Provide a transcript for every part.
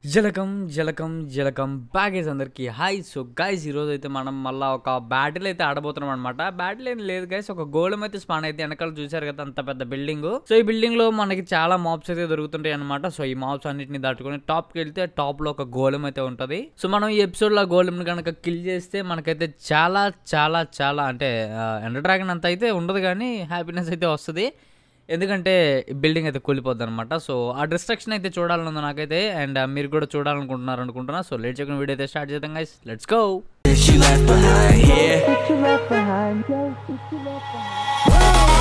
జలకం జలకం జలకం బ్యాగేజ్ అందరికి హాయ్ సో గైస్ ఈరోజు అయితే మనం మళ్ళీ ఒక బ్యాటిల్ అయితే ఆడబోతున్నాం అనమాట బ్యాటిల్ ఏం లేదు గైస్ ఒక గోళం అయితే స్పాన్ అయితే వెనకాల చూసారు కదా అంత పెద్ద బిల్డింగ్ సో ఈ బిల్డింగ్ లో మనకి చాలా మాప్స్ అయితే దొరుకుతుంటాయి అనమాట సో ఈ మాప్స్ అన్నిటిని దాటుకొని టాప్ కి వెళ్తే టాప్ లో ఒక గోళం అయితే ఉంటది సో మనం ఈ ఎపిసోడ్ లో ఆ గోళం కనుక కిల్ చేస్తే మనకైతే చాలా చాలా చాలా అంటే ఎండర్ డ్రాగన్ అంత అయితే ఉండదు కానీ హ్యాపీనెస్ అయితే వస్తుంది ఎందుకంటే బిల్డింగ్ అయితే కూలిపోద్ది అనమాట సో ఆ డిస్ట్రక్షన్ అయితే చూడాలని ఉంది నాకైతే అండ్ మీరు కూడా చూడాలనుకుంటున్నారు అనుకుంటున్నా సో లేట్ చేయకుండా వీడియో అయితే స్టార్ట్ చేద్దాం guys let's go She left behind here. What you left behind, yes, what you left behind.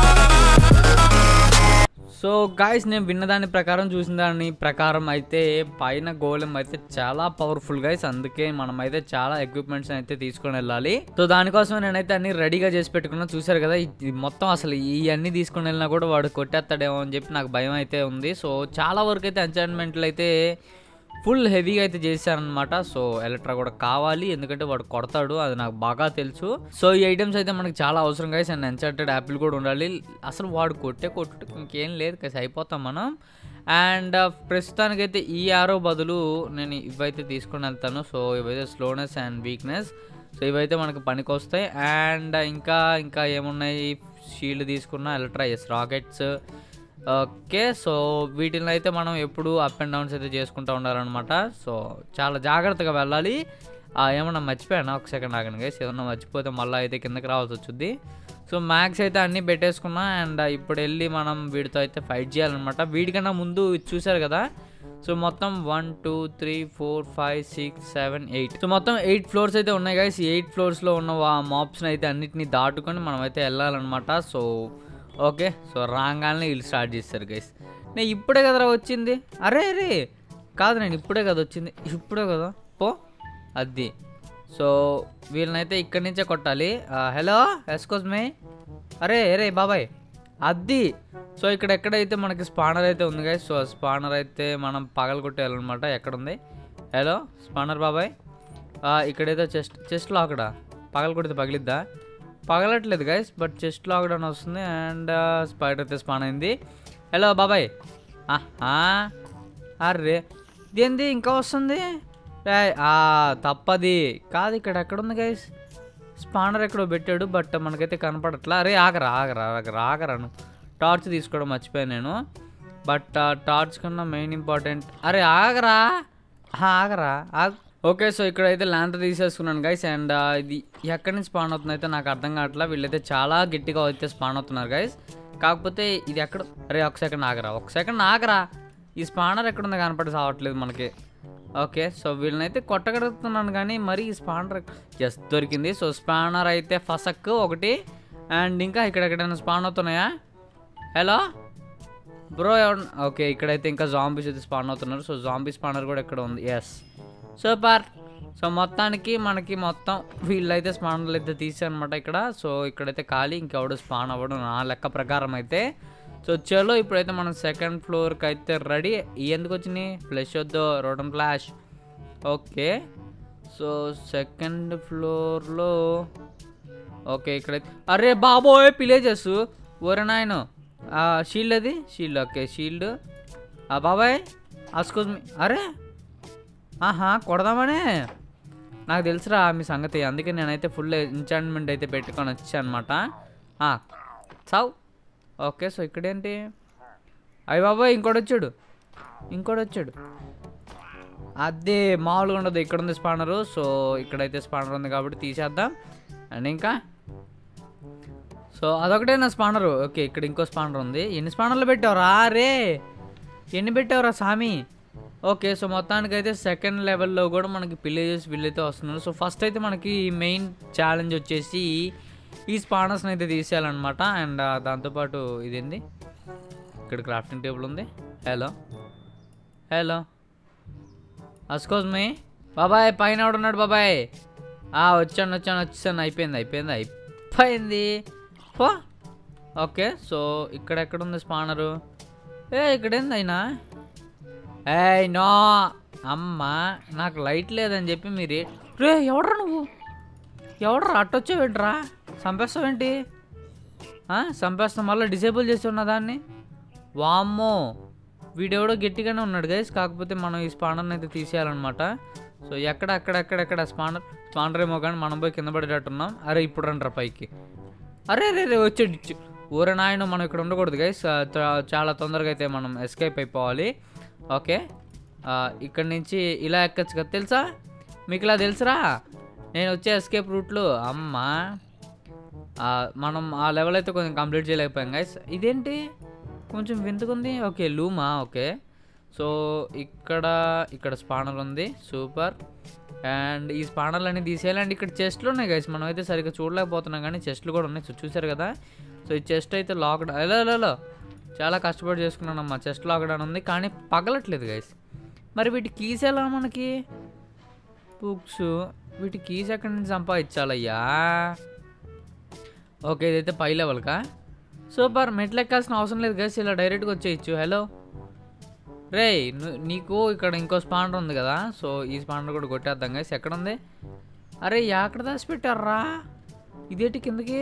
So guys నేను విన్న దాని ప్రకారం చూసిన దాని ప్రకారం అయితే పైన గోళం అయితే చాలా పవర్ఫుల్ గైస్ అందుకే మనం అయితే చాలా ఎక్విప్మెంట్స్ అయితే తీసుకొని వెళ్ళాలి సో దానికోసం నేనైతే అన్ని రెడీగా చేసి పెట్టుకున్నా చూసారు కదా ఇది మొత్తం అసలు ఈ అన్ని తీసుకొని వెళ్ళినా కూడా వాడు కొట్టేస్తాడేమో అని చెప్పి నాకు భయం అయితే ఉంది సో చాలా వరకు అయితే ఎంచైన్మెంట్లు అయితే ఫుల్ హెవీగా అయితే చేశారనమాట సో ఎలక్ట్రా కూడా కావాలి ఎందుకంటే వాడు కొడతాడు అది నాకు బాగా తెలుసు సో ఈ ఐటమ్స్ అయితే మనకి చాలా అవసరం కాదు అండ్ ఎన్చార్టెడ్ యాపిల్ కూడా ఉండాలి అసలు వాడు కొట్టే కొట్టు ఇంకేం లేదు kasi అయిపోతాం మనం అండ్ ప్రస్తుతానికైతే ఈ ఆరో బదులు నేను ఇవైతే తీసుకొని వెళ్తాను సో ఇవైతే స్లోనెస్ అండ్ వీక్నెస్ సో ఇవైతే మనకి పనికి వస్తాయి అండ్ ఇంకా ఇంకా ఏమున్నాయి షీల్డ్ తీసుకున్న ఎలక్ట్రా ఎస్ రాకెట్స్ ఓకే సో వీటిని అయితే మనం ఎప్పుడు అప్ అండ్ డౌన్స్ అయితే చేసుకుంటూ ఉండాలన్నమాట సో చాలా జాగ్రత్తగా వెళ్ళాలి ఆ, ఏమన్నా మర్చిపోయానా ఒక సెకండ్ ఆగండి గైస్ ఏమన్నా మర్చిపోతే మళ్ళీ అయితే కిందకి రావాల్సి వచ్చింది సో మ్యాక్స్ అయితే అన్నీ పెట్టేసుకున్నా అండ్ ఇప్పుడు వెళ్ళి మనం వీడితో అయితే ఫైట్ చేయాలన్నమాట వీడికన్నా ముందు ఇది చూశారు కదా సో మొత్తం one two three four five six seven eight so మొత్తం ఎయిట్ ఫ్లోర్స్ అయితే ఉన్నాయి గైస్ ఎయిట్ ఫ్లోర్స్లో ఉన్న మాప్స్ని అయితే అన్నిటిని దాటుకొని మనం అయితే వెళ్ళాలన్నమాట సో ఓకే సో రాగానే వీళ్ళు స్టార్ట్ చేస్తారు గైస్ నేను ఇప్పుడే కదరా వచ్చింది అరే అరే కాదు నేను ఇప్పుడే కదా వచ్చింది ఇప్పుడే కదా పో అది సో వీళ్ళనైతే ఇక్కడి నుంచే కొట్టాలి ఆ, హలో ఎస్కోస్ మే అరే అరే బాబాయ్ అది సో ఇక్కడ ఎక్కడైతే మనకి స్పానర్ అయితే ఉంది గైస్ సో స్పానర్ అయితే మనం పగల కొట్టేయాలన్నమాట ఎక్కడ ఉంది హలో స్పానర్ బాబాయ్ ఆ, ఇక్కడైతే చెస్ట్ చెస్ట్లో అక్కడ పగల కొడితే పగిలిద్దా పగలట్లేదు గైస్ బట్ చెస్ట్ లాక్డ్ అని వస్తుంది అండ్ స్పైడర్ అయితే స్పాన్ అయింది హలో బాబాయ్ ఆహా అర్రే ఇదేంది ఇంకా వస్తుంది రేయ్, ఆ తప్పది కాదు ఇక్కడ ఎక్కడ ఉంది గైస్ స్పానర్ ఎక్కడో పెట్టాడు బట్ మనకైతే కనపడట్లా అరే ఆగరా ఆగరా ఆగరా ఆగరాను టార్చ్ తీసుకోవడం మర్చిపోయాను నేను బట్ టార్చ్ కన్నా మెయిన్ ఇంపార్టెంట్ అరే ఆగరా ఆహా, ఆగరా ఆగ ఓకే సో ఇక్కడైతే ల్యాండ్ తీసేసుకున్నాను గైస్ అండ్ ఇది ఎక్కడి నుంచి స్పాన్ అవుతుంది అయితే నాకు అర్థం కావట్లా వీళ్ళైతే చాలా గట్టిగా అయితే స్పాన్ అవుతున్నారు గైస్ కాకపోతే ఇది ఎక్కడ అరే ఒక సెకండ్ ఆగరా ఒక సెకండ్ ఆగరా ఈ స్పానర్ ఎక్కడుందో కనపడి సావట్లేదు మనకి ఓకే సో వీళ్ళనైతే కొట్టగలుగుతున్నాను కానీ మరి ఈ స్పానర్ ఎస్ దొరికింది సో స్పానర్ అయితే ఫసక్ ఒకటి అండ్ ఇంకా ఇక్కడ ఎక్కడైనా స్పాన్ అవుతున్నాయా హలో బ్రో ఎవరు ఓకే ఇక్కడైతే ఇంకా జాంబీస్ అయితే స్పాన్ అవుతున్నారు సో జాంబీ స్పానర్ కూడా ఇక్కడ ఉంది ఎస్ సూపర్ సో మొత్తానికి మనకి మొత్తం వీళ్ళైతే స్పానర్లు అయితే తీసారనమాట ఇక్కడ సో ఇక్కడైతే ఖాళీ ఇంకెవడు స్పాన్ అవ్వడం నా లెక్క ప్రకారం అయితే సో చలో ఇప్పుడైతే మనం సెకండ్ ఫ్లోర్కి అయితే రెడీ ఎందుకు వచ్చినాయి ఫ్లెష్ వద్దు రోడన్ ఫ్లాష్ ఓకే సో సెకండ్ ఫ్లోర్లో ఓకే ఇక్కడైతే అరే బాబోయ్ పిలేజెస్ ఓరే నాయన షీల్డ్ అది షీల్డ్ ఓకే షీల్డ్ ఆ బాబాయ్ అస్కోజ్ మీ అరే ఆహా కొడదామనే నాకు తెలుసురా మీ సంగతి అందుకే నేనైతే ఫుల్ ఎంచాన్మెంట్ అయితే పెట్టుకొని వచ్చా అనమాట చావు ఓకే సో ఇక్కడేంటి అయ్యి బాబాయ్ ఇంకోటి వచ్చాడు ఇంకోటి వచ్చాడు అదే మామూలుగా ఉండదు ఇక్కడ ఉంది స్పానరు సో ఇక్కడైతే స్పానర్ ఉంది కాబట్టి తీసేద్దాం అండ్ ఇంకా సో అదొకటే నా స్పానరు ఓకే ఇక్కడ ఇంకో స్పానర్ ఉంది ఎన్ని స్పానర్లు పెట్టావురా రే ఎన్ని పెట్టావురా సామి ఓకే సో మొత్తానికైతే సెకండ్ లెవెల్లో కూడా మనకి విలేజెస్ వీళ్ళైతే వస్తున్నారు సో ఫస్ట్ అయితే మనకి మెయిన్ ఛాలెంజ్ వచ్చేసి ఈ స్పానర్స్ని అయితే తీసేయాలన్నమాట అండ్ దాంతోపాటు ఇదేంది ఇక్కడ క్రాఫ్టింగ్ టేబుల్ ఉంది హలో హలో అస్కోజ్ మీ బాబాయ్ పైన ఎవడున్నాడు బాబాయ్ ఆ, వచ్చాను వచ్చాను వచ్చాను అయిపోయింది అయిపోయింది అయిపోయింది పో ఓకే సో ఇక్కడ ఎక్కడ ఉంది స్పానరు ఏ ఇక్కడేంది అయినా ఏయ్ నో అమ్మ నాకు లైట్ లేదని చెప్పి మీరు రే ఎవడ్రా నువ్వు ఎవడ్రా అట్టొచ్చావేంట్రా చంపేస్తావేంటి ఆ, చంపేస్తాం మళ్ళీ డిసేబుల్ చేసి ఉన్న దాన్ని వామ్మో వీడెవడో గట్టిగానే ఉన్నాడు గైస్ కాకపోతే మనం ఈ స్పానర్ని అయితే తీసేయాలన్నమాట సో ఎక్కడ అక్కడ అక్కడ అక్కడ స్పానర్ స్పానర్ ఏమో కానీ మనం పోయి కింద పడేటట్టున్నాం అరే ఇప్పుడు రండి పైకి అరే రే రే వచ్చాడు ఇచ్చు ఊర నాయన మనం ఇక్కడ ఉండకూడదు గైస్ చాలా తొందరగా అయితే మనం ఎస్కేప్ అయిపోవాలి ఓకే ఆ, ఇక్కడి నుంచి ఇలా ఎక్కచ్చు కదా తెలుసా మీకు ఇలా తెలుసురా నేను వచ్చే ఎస్కేప్ రూట్లో అమ్మా ఆ, మనం ఆ లెవెల్ అయితే కొంచెం కంప్లీట్ చేయలేకపోయాం గైస్ ఇదేంటి కొంచెం వింతకుంది ఓకే లూమా ఓకే సో ఇక్కడ ఇక్కడ స్పానర్ ఉంది సూపర్ అండ్ ఈ స్పానర్లు అన్ని తీసేయాలి అండ్ ఇక్కడ చెస్ట్లు ఉన్నాయి గైస్ మనం అయితే సరిగ్గా చూడలేకపోతున్నాం కానీ చెస్ట్లు కూడా ఉన్నాయి సో చూసారు కదా సో ఈ చెస్ట్ అయితే లాక్డ్ ఎలా ఎలా చాలా కష్టపడి చేసుకున్నానమ్మా చెస్ట్ లాక్డౌన్ ఉంది కానీ పగలట్లేదు గైస్ మరి వీటి కీస్ ఎలా మనకి బుక్స్ వీటి కీస్ ఎక్కడి నుంచి సంపాదించాలయ్యా ఓకే ఇదైతే పై లెవెల్కా సూపర్ మెట్లు ఎక్కాల్సిన అవసరం లేదు గైస్ ఇలా డైరెక్ట్గా వచ్చేయచ్చు హలో రే నీకు ఇక్కడ ఇంకో స్పాండర్ ఉంది కదా సో ఈ స్పాండర్ కూడా కొట్టేద్దాం గైస్ ఎక్కడ ఉంది అరే ఎక్కడ దాచి పెట్టారా ఇదేంటి కిందకి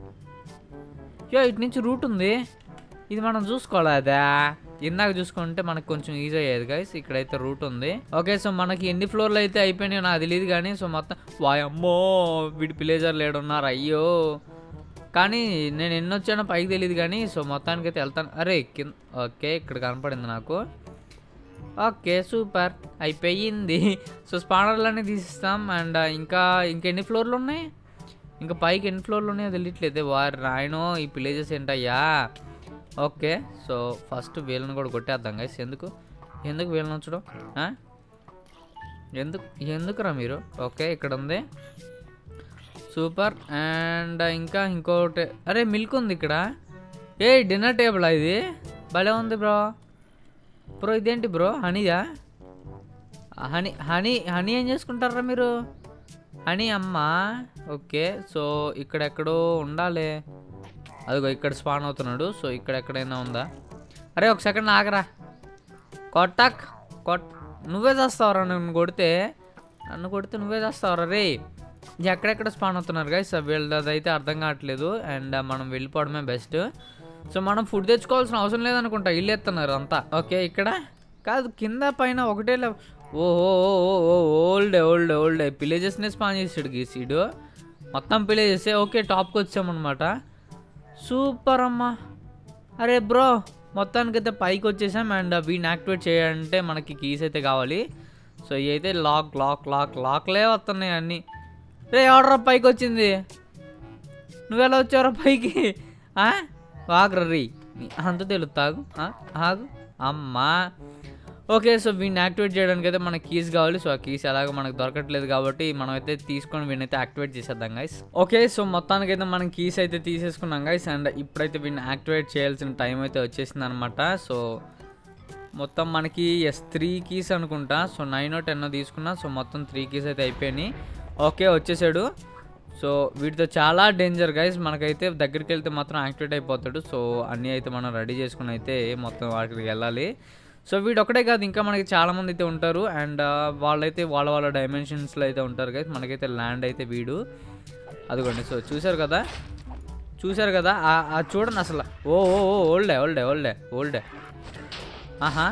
యో ఇటు నుంచి రూట్ ఉంది ఇది మనం చూసుకోవాలి అదా ఇందాక చూసుకుంటే మనకు కొంచెం ఈజీ అయ్యేది గైస్ ఇక్కడైతే రూట్ ఉంది ఓకే సో మనకి ఎన్ని ఫ్లోర్లు అయితే అయిపోయినాయో నాకు తెలియదు కానీ సో మొత్తం వాయమ్మో వీడి పిలేజర్ లేడున్నారు అయ్యో కానీ నేను ఎన్ని వచ్చానో పైకి తెలియదు కానీ సో మొత్తానికి అయితే వెళ్తాను అరే కింద ఓకే ఇక్కడ కనపడింది నాకు ఓకే సూపర్ అయిపోయింది సో స్పానర్లన్నీ తీసిస్తాం అండ్ ఇంకా ఇంకా ఎన్ని ఫ్లోర్లు ఉన్నాయి ఇంకా పైకి ఎన్ని ఫ్లోర్లు ఉన్నాయో తెలియట్లేదు వారు రాయనో ఈ విలేజెస్ ఏంటయ్యా ఓకే సో ఫస్ట్ వీళ్ళని కూడా కొట్టేద్దాం గైస్ ఎందుకు ఎందుకు వీళ్ళని ఉంచడం ఆ? ఎందుకు ఎందుకురా మీరు ఓకే ఇక్కడ ఉంది సూపర్ అండ్ ఇంకా ఇంకోటి అరే మిల్క్ ఉంది ఇక్కడ ఏ డిన్నర్ టేబుల్ ఇది భలే ఉంది బ్రో బ్రో ఇదేంటి బ్రో హనీదా హనీ హనీ హనీ ఏం చేసుకుంటారా మీరు హనీ అమ్మ ఓకే సో ఇక్కడెక్కడో ఉండాలి అదిగో ఇక్కడ స్పాన్ అవుతున్నాడు సో ఇక్కడ ఎక్కడైనా ఉందా అరే ఒక సెకండ్ ఆగరా కొట్టక్ కొట్ నువ్వే చేస్తావురా నన్ను కొడితే నన్ను కొడితే నువ్వే చేస్తావురా రే ఎక్కడెక్కడ స్పాన్ అవుతున్నారు గైస్ వీళ్ళది అయితే అర్థం కావట్లేదు అండ్ మనం వెళ్ళిపోవడమే బెస్ట్ సో మనం ఫుడ్ తెచ్చుకోవాల్సిన అవసరం లేదనుకుంటా ఇల్లు ఎత్తున్నారు అంతా ఓకే ఇక్కడ కాదు కింద పైన ఒకటే లెవ- ఓహో ఓల్డ్ ఓల్డ్ ఓల్డ్ పిలేజెస్నే స్పాన్ చేసాడు గీసీడు మొత్తం పిలేజెస్ ఓకే టాప్కి వచ్చామన్నమాట సూపర్ అమ్మా అరే బ్రో మొత్తానికైతే పైకి వచ్చేసాం అండ్ వీడిని యాక్టివేట్ చేయాలంటే మనకి కీస్ అయితే కావాలి సో ఇవి అయితే లాక్ లాక్ లాక్ లాక్లే వస్తున్నాయి అన్నీ రే ఎవడరా పైకి వచ్చింది నువ్వెలా వచ్చావురా పైకి ఆ? ఆగ్రా రీ అంత తెలుసు ఆగు ఆ? ఆగు అమ్మా ఓకే సో వీడిని యాక్టివేట్ చేయడానికి అయితే మనకి కీస్ కావాలి సో ఆ కీస్ ఎలాగో మనకు దొరకట్లేదు కాబట్టి మనం అయితే తీసుకొని వీడిని అయితే యాక్టివేట్ చేసేద్దాం గైస్ ఓకే సో మొత్తానికి అయితే మనం కీస్ అయితే తీసేసుకున్నాం గైస్ అండ్ ఇప్పుడైతే వీడిని యాక్టివేట్ చేయాల్సిన టైం అయితే వచ్చేసింది అనమాట సో మొత్తం మనకి ఎస్ త్రీ కీస్ అనుకుంటా సో నైన్ టెన్ తీసుకున్నా సో మొత్తం త్రీ కీస్ అయితే అయిపోయినాయి ఓకే వచ్చేసాడు సో వీటితో చాలా డేంజర్ గైస్ మనకైతే దగ్గరికి వెళ్తే మాత్రం యాక్టివేట్ అయిపోతాడు సో అన్నీ అయితే మనం రెడీ చేసుకుని అయితే మొత్తం వాటికి వెళ్ళాలి సో వీడు ఒకటే కాదు ఇంకా మనకి చాలా మంది అయితే ఉంటారు అండ్ వాళ్ళైతే వాళ్ళ వాళ్ళ డైమెన్షన్స్లో అయితే ఉంటారు గైస్ మనకైతే ల్యాండ్ అయితే వీడు అదిగోండి సో చూసారు కదా చూసారు కదా ఆ- ఆ చూడండి అసలు ఓ ఓ ఓ ఓల్డే ఓల్డే ఓల్డే ఓల్డే ఆహా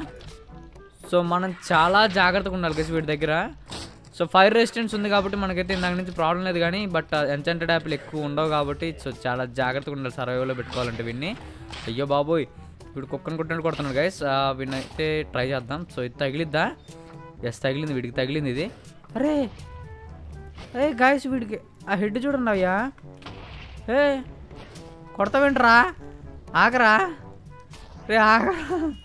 సో మనం చాలా జాగ్రత్తగా ఉండాలి గైస్ వీడి దగ్గర సో ఫైర్ రెసిస్టెన్స్ ఉంది కాబట్టి మనకైతే ఇందాక నుంచి ప్రాబ్లం లేదు కానీ బట్ ఎన్చంటెడ్ యాప్లు ఎక్కువ ఉండవు కాబట్టి సో చాలా జాగ్రత్తగా ఉండాలి సర్వైవ్లో పెట్టుకోవాలంటే వీడిని అయ్యో బాబోయ్ వీడు కుక్కను కొట్టినట్టు కొడుతున్నాడు గైస్ వీడిని అయితే ట్రై చేద్దాం సో ఇది తగిలిద్దా ఎస్ తగిలింది వీడికి తగిలింది ఇది అరే అరే గాయస్ వీడికి ఆ హెడ్ చూడండి అయ్యా ఏ కొడతావేంట్రా ఆగరా రే ఆగరా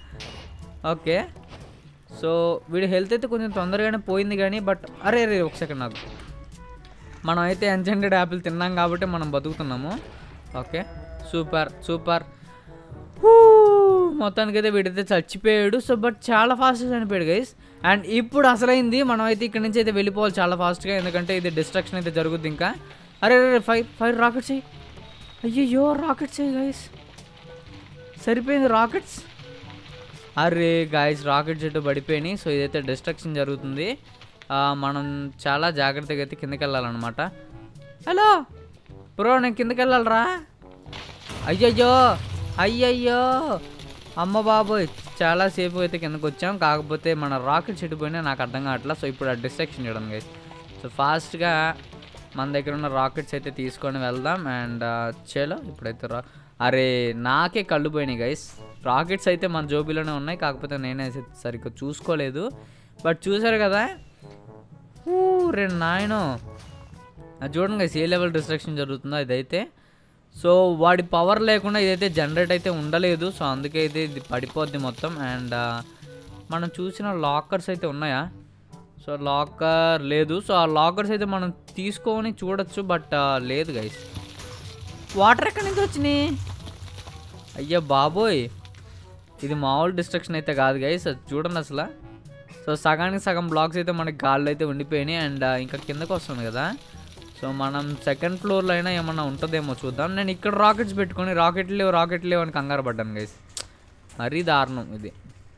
ఓకే సో వీడి హెల్త్ అయితే కొంచెం తొందరగానే పోయింది కానీ బట్ అరే అరే ఒక సెకండ్ నాకు మనం అయితే ఎన్జెంటెడ్ యాపిల్ తిన్నాం కాబట్టి మనం బతుకుతున్నాము ఓకే సూపర్ సూపర్ హూ, మొత్తానికైతే వీడైతే చచ్చిపోయాడు సో బట్ చాలా ఫాస్ట్గా చనిపోయాడు గైస్ అండ్ ఇప్పుడు అసలైంది మనం అయితే ఇక్కడ నుంచి అయితే వెళ్ళిపోవాలి చాలా ఫాస్ట్గా ఎందుకంటే ఇది డిస్ట్రక్షన్ అయితే జరుగుద్ది ఇంకా అరే అరే ఫైర్ ఫైర్ రాకెట్స్ అయ్యి అయ్యయ్యో రాకెట్స్ అయ్యి గైస్ సరిపోయింది రాకెట్స్ అరే గాయస్ రాకెట్ చెట్టు పడిపోయినాయి సో ఇదైతే డిస్ట్రక్షన్ జరుగుతుంది ఆ, మనం చాలా జాగ్రత్తగా అయితే కిందకి వెళ్ళాలన్నమాట హలో బ్రో నేను కిందకి వెళ్ళాలరా అయ్యయ్యో అయ్యయ్యో అమ్మ బాబోయ్ చాలా సేపు అయితే కిందకు వచ్చాం కాకపోతే మన రాకెట్ చెడిపోయినా నాకు అర్థం కావట్లా సో ఇప్పుడు ఆ డిస్ట్రక్షన్ చేయడం గైస్ సో ఫాస్ట్గా మన దగ్గర ఉన్న రాకెట్స్ అయితే తీసుకొని వెళ్దాం అండ్ చలో ఇప్పుడైతే రా అరే నాకే కళ్ళు పోయినాయి గైస్ రాకెట్స్ అయితే మన జోబీలోనే ఉన్నాయి కాకపోతే నేనే సరిగ్గా చూసుకోలేదు బట్ చూసారు కదా ఊ, రే నాయనో అది చూడండి గైస్ ఏ లెవెల్ డిస్ట్రక్షన్ జరుగుతుందో ఇదైతే సో వాడి పవర్ లేకుండా ఇదైతే జనరేట్ అయితే ఉండలేదు సో అందుకే అయితే ఇది పడిపోద్ది మొత్తం అండ్ మనం చూసిన లాకర్స్ అయితే ఉన్నాయా సో లాకర్ లేదు సో ఆ లాకర్స్ అయితే మనం తీసుకొని చూడొచ్చు బట్ లేదు గైస్ వాటర్ ఎక్కడి నుంచి వచ్చినాయి అయ్యా బాబోయ్ ఇది మామూలు డిస్ట్రక్షన్ అయితే కాదు గైస్ అది చూడండి అసలు సో సగానికి సగం బ్లాక్స్ అయితే మనకి గాల్లో అయితే ఉండిపోయినాయి అండ్ ఇంకా కిందకు వస్తుంది కదా సో మనం సెకండ్ ఫ్లోర్లో అయినా ఏమన్నా ఉంటుందేమో చూద్దాం నేను ఇక్కడ రాకెట్స్ పెట్టుకొని రాకెట్ లేవు రాకెట్ లేవు అని కంగారు పడ్డాను గైస్ మరీ దారుణం ఇది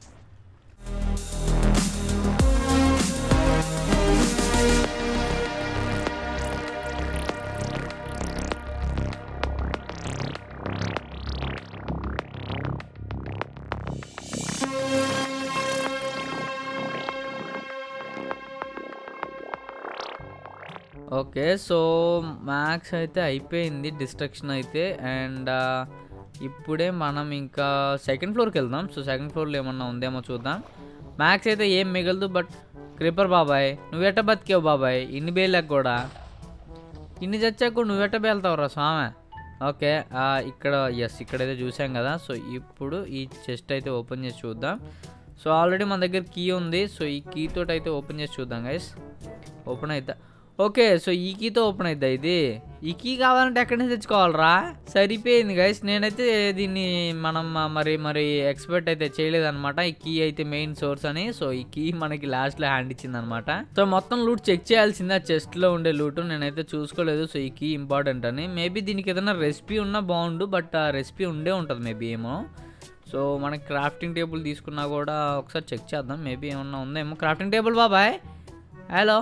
ఓకే సో మ్యాక్స్ అయితే అయిపోయింది డిస్ట్రక్షన్ అయితే అండ్ ఇప్పుడే మనం ఇంకా సెకండ్ ఫ్లోర్కి వెళ్దాం సో సెకండ్ ఫ్లోర్లో ఏమన్నా ఉందేమో చూద్దాం మ్యాక్స్ అయితే ఏం మిగలదు బట్ క్రిపర్ బాబాయ్ నువ్వెట్ట బతికావు బాబాయ్ ఇన్ని బేలకు కూడా ఇన్ని చచ్చాక కూడా నువ్వెట్ట బేల్తావురా స్వామి ఓకే ఆ, ఇక్కడ ఎస్ ఇక్కడైతే చూసాం కదా సో ఇప్పుడు ఈ చెస్ట్ అయితే ఓపెన్ చేసి చూద్దాం సో ఆల్రెడీ మన దగ్గర కీ ఉంది సో ఈ కీ తోటి అయితే ఓపెన్ చేసి చూద్దాం గైస్ ఓపెన్ అవుతా ఓకే సో ఈ కీతో ఓపెన్ అవుతా ఇది ఈ కీ కావాలంటే ఎక్కడి నుంచి తెచ్చుకోవాలరా సరిపోయింది గైస్ నేనైతే దీన్ని మనం ఆ, మరి మరి ఎక్స్పెక్ట్ అయితే చేయలేదన్నమాట ఈ కీ అయితే మెయిన్ సోర్స్ అని సో ఈ కీ మనకి లాస్ట్లో హ్యాండ్ ఇచ్చింది అనమాట సో మొత్తం లూట్ చెక్ చేయాల్సింది ఆ చెస్ట్లో ఉండే లూట్ నేనైతే చూసుకోలేదు సో ఈ కీ ఇంపార్టెంట్ అని మేబీ దీనికి ఏదైనా రెసిపీ ఉన్నా బాగుండు బట్ ఆ రెసిపీ ఉండే ఉంటుంది మేబీ ఏమో సో మనకి క్రాఫ్టింగ్ టేబుల్ తీసుకున్నా కూడా ఒకసారి చెక్ చేద్దాం మేబీ ఏమన్నా ఉందేమో క్రాఫ్టింగ్ టేబుల్ బాబాయ్ హలో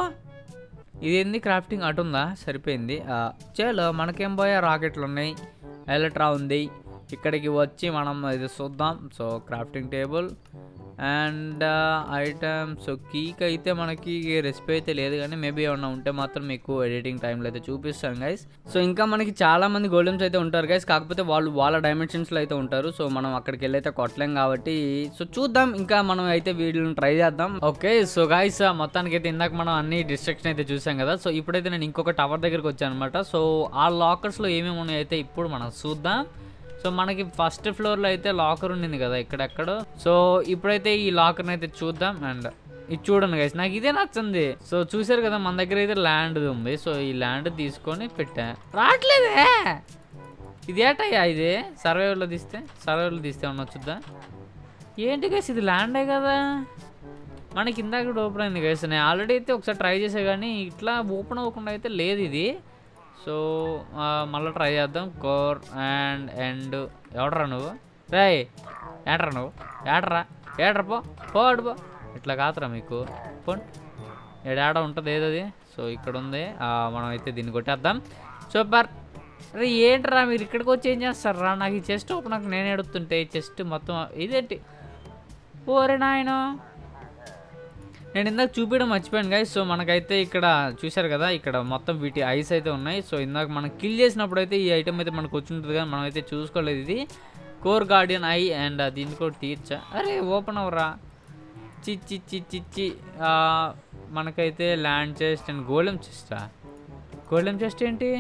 ఇదేంది క్రాఫ్టింగ్ అటు ఉందా సరిపోయింది ఆ, చలో మనకేం పోయా రాకెట్లు ఉన్నాయి ఎలక్ట్రా ఉంది ఇక్కడికి వచ్చి మనం ఇది చూద్దాం so crafting table and item so కీక్ అయితే మనకి రెసిపీ అయితే లేదు కానీ మేబీ ఏమన్నా ఉంటే మాత్రం మీకు ఎడిటింగ్ టైంలో అయితే చూపిస్తాను గైస్ సో ఇంకా మనకి చాలా మంది గోల్డెమ్స్ అయితే ఉంటారు గైస్ కాకపోతే వాళ్ళు వాళ్ళ డైమెన్షన్స్లో అయితే ఉంటారు సో మనం అక్కడికి వెళ్ళి అయితే కొట్టలేం కాబట్టి సో చూద్దాం ఇంకా మనం అయితే వీడియోని ట్రై చేద్దాం ఓకే సో గైస్ మొత్తానికి అయితే ఇందాక మనం అన్ని డిస్ట్రక్షన్ అయితే చూసాం కదా సో ఇప్పుడైతే నేను ఇంకొక టవర్ దగ్గరికి వచ్చాను అనమాట సో ఆ లాకర్స్లో ఏమేమి ఉన్నాయో అయితే ఇప్పుడు మనం చూద్దాం సో మనకి ఫస్ట్ ఫ్లోర్లో అయితే లాకర్ ఉండింది కదా ఇక్కడెక్కడో సో ఇప్పుడైతే ఈ లాకర్ని అయితే చూద్దాం అండ్ ఇది చూడండి గైస్ నాకు ఇదే నచ్చింది సో చూసారు కదా మన దగ్గర అయితే ల్యాండ్ ఉంది సో ఈ ల్యాండ్ తీసుకొని పెట్టా రావట్లేదే ఇది ఏటయ్యా ఇది సర్వేలో తీస్తే సర్వేలో తీస్తే ఉన్నా చూద్దాం ఏంటి గైస్ ఇది ల్యాండే కదా మనకి ఇందాక కూడా ఓపెన్ అయింది గైస్ నేను ఆల్రెడీ అయితే ఒకసారి ట్రై చేసా కానీ ఇట్లా ఓపెన్ అవ్వకుండా అయితే లేదు ఇది సో ఆ, మళ్ళీ ట్రై చేద్దాం కోర్ అండ్ ఎండ్ ఎవడరా నువ్వు రే ఏట్రా నువ్వు ఏట్రా ఏట్రా పో పోడు పో ఇట్లా కాదురా మీకు పోండి ఏడాడ ఉంటుంది ఏదది సో ఇక్కడ ఉంది ఆ, మనం అయితే దీన్ని కొట్టేద్దాం సూపర్ అరే ఏంట్రా మీరు ఇక్కడికి వచ్చి ఏం చేస్తారా నాకు ఈ చెస్ట్ ఓపెన్ నాకు నేను ఎడుతుంటే చెస్ట్ మొత్తం ఇదేంటి ఓరే నాయనో నేను ఇందాక చూపించడం మర్చిపోయాను గాయస్ సో మనకైతే ఇక్కడ చూశారు కదా ఇక్కడ మొత్తం వీటి ఐస్ అయితే ఉన్నాయి సో ఇందాక మనం కిల్ చేసినప్పుడు అయితే ఈ ఐటమ్ అయితే మనకు వచ్చి ఉంటుంది కానీ మనం అయితే చూసుకోలేదు ఇది కోర్ గార్డియన్ ఐ అండ్ దీన్ని కూడా తీర్చా అరే ఓపెన్ అవరా చిచ్చి చిచ్చి మనకైతే ల్యాండ్ చెస్ట్ అండ్ గోళం చెస్టా గోళం చెస్ట్ ఏంటి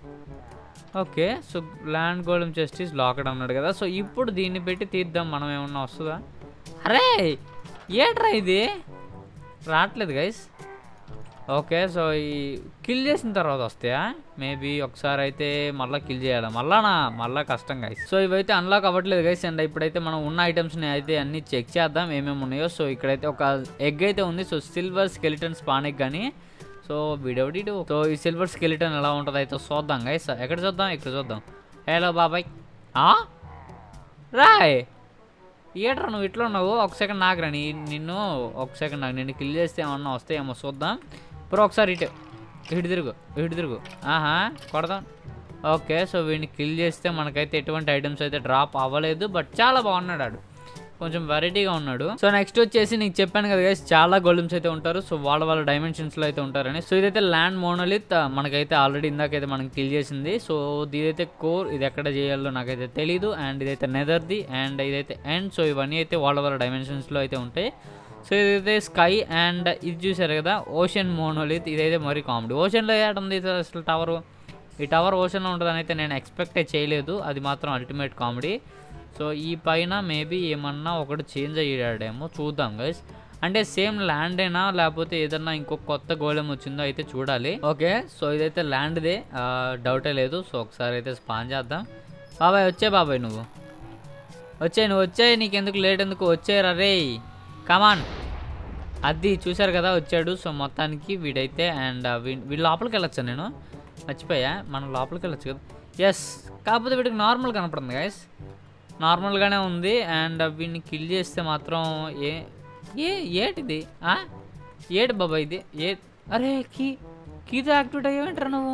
ఓకే సో ల్యాండ్ గోళం చెస్ట్ ఈస్ లాక్డ్ అన్నాడు కదా సో ఇప్పుడు దీన్ని పెట్టి తీద్దాం మనం ఏమన్నా వస్తుందా అరే ఏట్రా ఇది రావట్లేదు గైస్ ఓకే సో ఈ కిల్ చేసిన తర్వాత వస్తాయా మేబీ ఒకసారి అయితే మళ్ళీ కిల్ చేయాలి మళ్ళానా మళ్ళీ కష్టం గైస్ సో ఇవైతే అన్లాక్ అవ్వట్లేదు గైస్ అండ్ ఇప్పుడైతే మనం ఉన్న ఐటమ్స్ని అయితే అన్ని చెక్ చేద్దాం ఏమేమి ఉన్నాయో సో ఇక్కడైతే ఒక ఎగ్ అయితే ఉంది so silver skeleton spawn egg కానీ సో వీడెవడిడు సో ఈ సిల్వర్ స్కెలిటన్ ఎలా ఉంటుంది అయితే చూద్దాం గైస్ ఎక్కడ చూద్దాం ఇక్కడ చూద్దాం హలో బాబాయ్ ఆ? రాయ్ ఏట్రా నువ్వు ఇట్లా ఉన్నావు ఒక సెకండ్ నాకు రాని నిన్ను ఒక సెకండ్ నాకు నిన్ను కిల్ చేస్తే ఏమన్నా వస్తాయేమో చూద్దాం ఇప్పుడు ఒకసారి ఇటు ఇటు తిరుగు ఇటు తిరుగు ఆహా కొడదాం ఓకే సో వీడిని కిల్ చేస్తే మనకైతే ఎటువంటి ఐటమ్స్ అయితే డ్రాప్ అవ్వలేదు బట్ చాలా బాగున్నాడు ఆడు కొంచెం వెరైటీగా ఉన్నాడు సో నెక్స్ట్ వచ్చేసి నీకు చెప్పాను కదా గైస్ చాలా గోల్డమ్స్ అయితే ఉంటారు సో వాళ్ళ వాళ్ళ డైమెన్షన్స్ లో అయితే ఉంటారని సో ఇదైతే ల్యాండ్ మోనోలిత్ మనకైతే ఆల్రెడీ ఇందాకైతే మనకి కిల్ చేసింది సో ఇదైతే కోర్ ఇది ఎక్కడ చేయాలో నాకైతే తెలీదు అండ్ ఇదైతే నెదర్ది అండ్ ఇదైతే ఎండ్ సో ఇవన్నీ అయితే వాళ్ళ వాళ్ళ డైమెన్షన్స్ లో అయితే ఉంటాయి సో ఇదైతే స్కై అండ్ ఇది చూసారు కదా ఓషన్ మోనోలిత్ ఇదైతే మరీ కామెడీ ఓషన్లో ఏడుంది ఇది అసలు టవర్ ఈ టవర్ ఓషన్లో ఉంటుందని అయితే నేను ఎక్స్పెక్టే చేయలేదు అది మాత్రం అల్టిమేట్ కామెడీ సో ఈ పైన మేబీ ఏమన్నా ఒకటి చేంజ్ అయ్యాడేమో చూద్దాం గైస్ అంటే సేమ్ ల్యాండేనా లేకపోతే ఏదన్నా ఇంకొక కొత్త గోళం వచ్చిందో అయితే చూడాలి ఓకే సో ఇదైతే ల్యాండ్దే డౌటే లేదు సో ఒకసారి అయితే స్పాన్ చేద్దాం బాబాయ్ వచ్చే బాబాయ్ నువ్వు వచ్చాయి నువ్వు వచ్చాయి నీకెందుకు లేట్ ఎందుకు వచ్చాయి రే కమాన్ అది చూశారు కదా వచ్చాడు సో మొత్తానికి వీడైతే అండ్ వీడి లోపలికి వెళ్ళొచ్చా నేను మర్చిపోయా మనం లోపలికి వెళ్ళొచ్చు కదా ఎస్ కాకపోతే వీడికి నార్మల్ కనపడుతుంది గైస్ నార్మల్గానే ఉంది అండ్ వీడిని కిల్ చేస్తే మాత్రం ఏ ఏ ఏటిది ఆ? ఏటి బాబా ఇది ఏ అరే కీ కీతో యాక్టివేట్ అయ్యావేంట్రా నువ్వు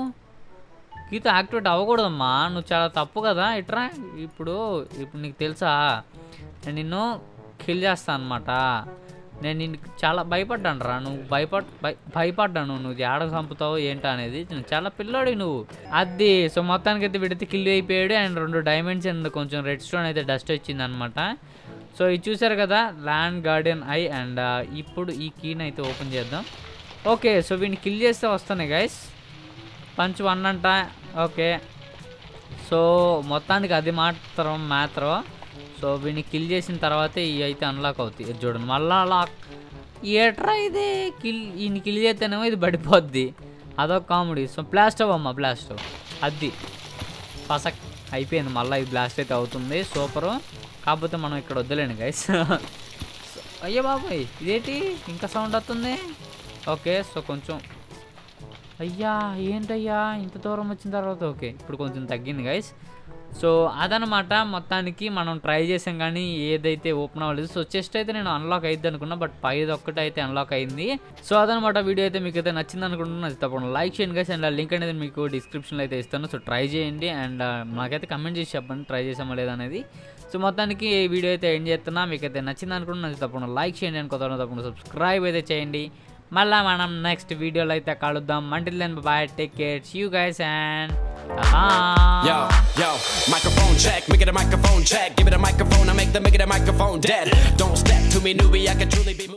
గీత యాక్టివేట్ అవ్వకూడదమ్మా నువ్వు చాలా తప్పు కదా ఇట్రా ఇప్పుడు ఇప్పుడు నీకు తెలుసా నేను నిన్ను కిల్ చేస్తాను అనమాట నేను నిన్ను చాలా భయపడ్డాను రా నువ్వు భయపడ్ భయ- భయపడ్డాను నువ్వు ఏడ చంపుతావు ఏంటా అనేది నువ్వు చాలా పిల్లోడి నువ్వు అది సో మొత్తానికి అయితే వీడైతే కిల్ అయిపోయాడు అండ్ రెండు డైమండ్స్ అండ్ కొంచెం రెడ్ స్టోన్ అయితే డస్ట్ వచ్చింది అనమాట సో ఇది చూసారు కదా ల్యాండ్ గార్డెన్ ఐ అండ్ ఇప్పుడు ఈ కీని అయితే ఓపెన్ చేద్దాం ఓకే సో వీడిని కిల్ చేస్తే వస్తున్నాయి గైస్ పంచ్ వన్ అంట ఓకే సో మొత్తానికి అది మాత్రం మాత్రం సో వీడిని కిల్ చేసిన తర్వాతే ఇవి అయితే అన్లాక్ అవుతాయి ఇది చూడండి మళ్ళా లాక్ ఏట్రా ఇది కిల్ ఈయన కిల్ చేస్తేనేమో ఇది పడిపోద్ది అదొక కామెడీ సో బ్లాస్ట్ అవ్వమ్మా బ్లాస్ట్ అది పసక్ అయిపోయింది మళ్ళీ ఇది బ్లాస్ట్ అయితే అవుతుంది సూపరు కాకపోతే మనం ఇక్కడ వద్దులేండి గైస్ అయ్యో బాబాయ్ ఇదేంటి ఇంకా సౌండ్ వస్తుంది ఓకే సో కొంచెం అయ్యా ఏంటయ్యా ఇంత దూరం వచ్చిన తర్వాత ఓకే ఇప్పుడు కొంచెం తగ్గింది గైస్ సో అదనమాట మొత్తానికి మనం ట్రై చేసాం కానీ ఏదైతే ఓపెన్ అవ్వలేదు సో చెస్ట్ అయితే నేను అన్లాక్ అయ్యింది అనుకున్నా బట్ పైది ఒక్కటి అయితే అన్లాక్ అయింది సో అదనమాట వీడియో అయితే మీకు అయితే నచ్చింది అనుకుంటున్నా అది తప్పకుండా లైక్ చేయండి గైస్ అండ్ ఆ లింక్ అనేది మీకు డిస్క్రిప్షన్లో అయితే ఇస్తాను సో ట్రై చేయండి అండ్ నాకైతే కమెంట్ చేసి చెప్పండి ట్రై చేసామా లేదా అనేది సో మొత్తానికి ఈ వీడియో అయితే ఏం చేస్తున్నా మీకైతే నచ్చింది అనుకుంటున్నా అది తప్పకుండా లైక్ చేయండి అని కొత్త తప్పకుండా సబ్స్క్రైబ్ అయితే చేయండి మళ్ళా మనం నెక్స్ట్ వీడియోలో అయితే కలుద్దాం మంటిల్ then bye take care you guys and Yo, yo, microphone check, make it a microphone check. Give it a microphone, I make the make it a microphone dead. Don't step to me, newbie, I can truly be.